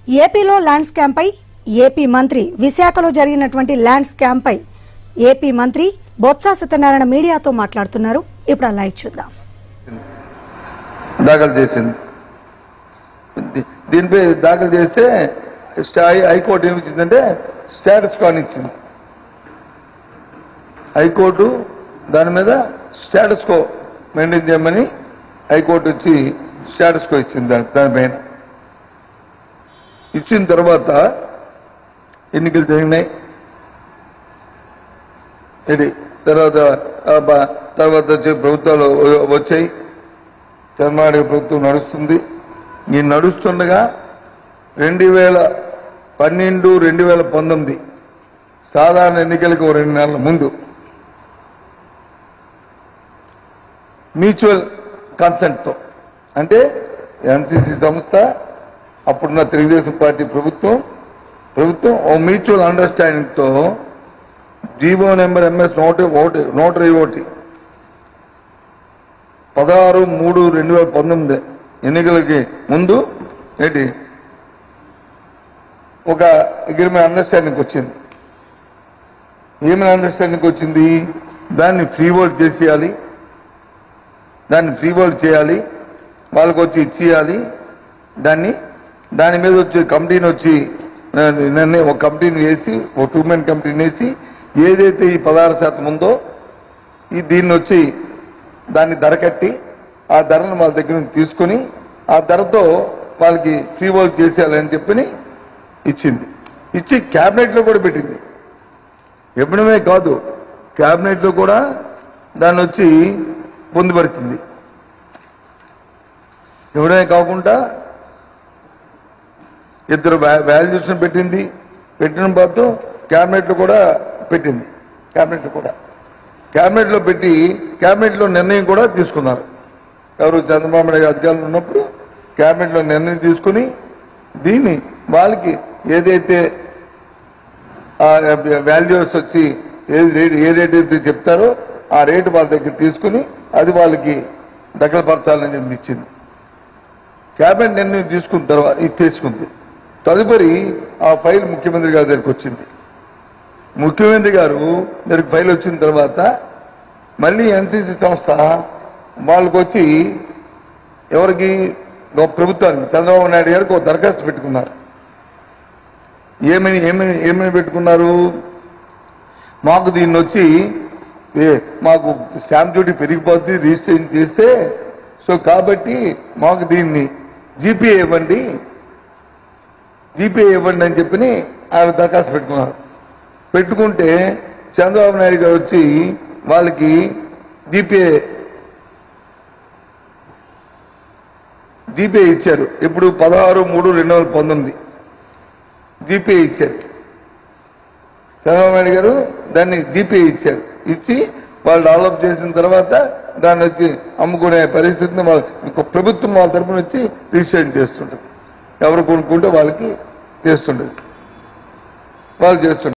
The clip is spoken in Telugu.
ఏపీలో ల్యాండ్ స్కామ్పై ఏపీ మంత్రి విశాఖలో జరిగినటువంటి ల్యాండ్ స్కామ్పై ఏపీ మంత్రి బొత్స సత్యనారాయణ మీడియాతో మాట్లాడుతున్నారు ఇప్పుడు ఆ లైవ్ చూద్దాం దాఖలు చేసింది దీ- దీనిపై దాఖలు చేస్తే స్టా- హైకోర్టు ఏమి ఇచ్చిందంటే స్టేటస్ కాన్ ఇచ్చింది హైకోర్టు దాని మీద స్టేటస్ కో మెయింటైన్ చేయమని హైకోర్టు వచ్చి స్టేటస్ కో ఇచ్చింది దాని దానిపైన ఇచ్చిన తర్వాత ఎన్నికలు జరిగినాయి ఇది తర్వాత ఆ బ- తర్వాత వచ్చే ప్రభుత్వాలు వ- వచ్చాయి చంద్రబాబు నాయుడు ప్రభుత్వం నడుస్తుంది ఈ నడుస్తుండగా రెండు వేల పన్నెండు రెండు వేల పంతొమ్మిది సాధారణ ఎన్నికలకు ఓ రెండు నెలల ముందు మ్యూచువల్ కన్సెంట్తో అంటే ఎన్సిసి సంస్థ అప్పుడున్న తెలుగుదేశం పార్టీ ప్రభుత్వం ప్రభుత్వం ఓ మ్యూచువల్ అండర్స్టాండింగ్తో జీవో నెంబర్ ఎంఎస్ నోట్ ఒకటి నోటరీ ఒకటి పదహారు మూడు రెండు వేల పంతొమ్మిది ఎన్నికలకి ముందు ఏంటి ఒక అగ్రిమెంట్ అండర్స్టాండింగ్ వచ్చింది ఏమైనా అండర్స్టాండింగ్ వచ్చింది దాన్ని ఫ్రీ వోల్డ్ చేసేయాలి దాన్ని ఫ్రీ వోల్డ్ చేయాలి వాళ్ళకి వచ్చి ఇచ్చేయాలి దాన్ని దాని మీద వచ్చి కమిటీని వచ్చి ఆ, నిన్నే ఒక కమిటీని వేసి ఒక టూ మెన్ కమిటీని వేసి ఏదైతే ఈ పదహారు శాతం ఉందో ఈ దీన్ని వచ్చి దాన్ని ధర కట్టి ఆ ధరను వాళ్ళ దగ్గర నుంచి తీసుకొని ఆ ధరతో వాళ్ళకి ఫ్రీ వర్క్ చేసేయాలని చెప్పని ఇచ్చింది ఇచ్చి క్యాబినెట్ లో కూడా పెట్టింది ఇవ్వడమే కాదు క్యాబినెట్ లో కూడా దాన్ని వచ్చి పొందుపరిచింది ఇవ్వడమే కాకుండా ఇద్దరు వాల్యూస్ పెట్టింది పెట్టిన పాటు క్యాబినెట్ లో కూడా పెట్టింది క్యాబినెట్ లో కూడా క్యాబినెట్ లో పెట్టి క్యాబినెట్ లో నిర్ణయం కూడా తీసుకున్నారు ఎవరు చంద్రబాబు నాయుడు అధికారులు ఉన్నప్పుడు క్యాబినెట్ లో నిర్ణయం తీసుకుని దీన్ని వాళ్ళకి ఏదైతే వాల్యూస్ వచ్చి ఏది రేట్ ఏ రేట్ అయితే చెప్తారో ఆ రేటు వాళ్ళ దగ్గర తీసుకుని అది వాళ్ళకి దఖలుపరచాలని చెప్పి ఇచ్చింది క్యాబినెట్ నిర్ణయం తీసుకున్న తర్వాత ఇది తీసుకుంది తదుపరి ఆ ఫైల్ ముఖ్యమంత్రి గారి దగ్గరికి వచ్చింది ముఖ్యమంత్రి గారు దగ్గరికి ఫైల్ వచ్చిన తర్వాత మళ్ళీ ఎన్సీసీ సంస్థ వాళ్ళకి వచ్చి ఎవరికి ఒక ప్రభుత్వానికి చంద్రబాబు నాయుడు గారికి ఒక దరఖాస్తు పెట్టుకున్నారు ఏమని ఏమని ఏమని పెట్టుకున్నారు మాకు దీన్ని వచ్చి ఏ, మాకు స్టాంప్ డ్యూటీ పెరిగిపోద్ది రిజిస్ట్రేషన్ చేస్తే సో కాబట్టి మాకు దీన్ని జీపీఏ ఇవ్వండి జీపీఏ ఇవ్వండి అని చెప్పి ఆయన దరఖాస్తు పెట్టుకున్నారు పెట్టుకుంటే చంద్రబాబు నాయుడు గారు వచ్చి వాళ్ళకి జీపీఏ జీపీఏ ఇచ్చారు ఇప్పుడు పదహారు మూడు రెండు వేల పంతొమ్మిది జీపీఏ ఇచ్చారు చంద్రబాబు నాయుడు గారు దాన్ని జీపీఏ ఇచ్చారు ఇచ్చి వాళ్ళు డెవలప్ చేసిన తర్వాత దాన్ని వచ్చి అమ్ముకునే పరిస్థితిని వాళ్ళు ఇంకో ప్రభుత్వం వాళ్ళ తరపున వచ్చి రిజిస్ట్రేషన్ చేస్తుంటది ఎవరు కొనుక్కుంటే వాళ్ళకి చేస్తుంటది వాళ్ళు చేస్తుంటారు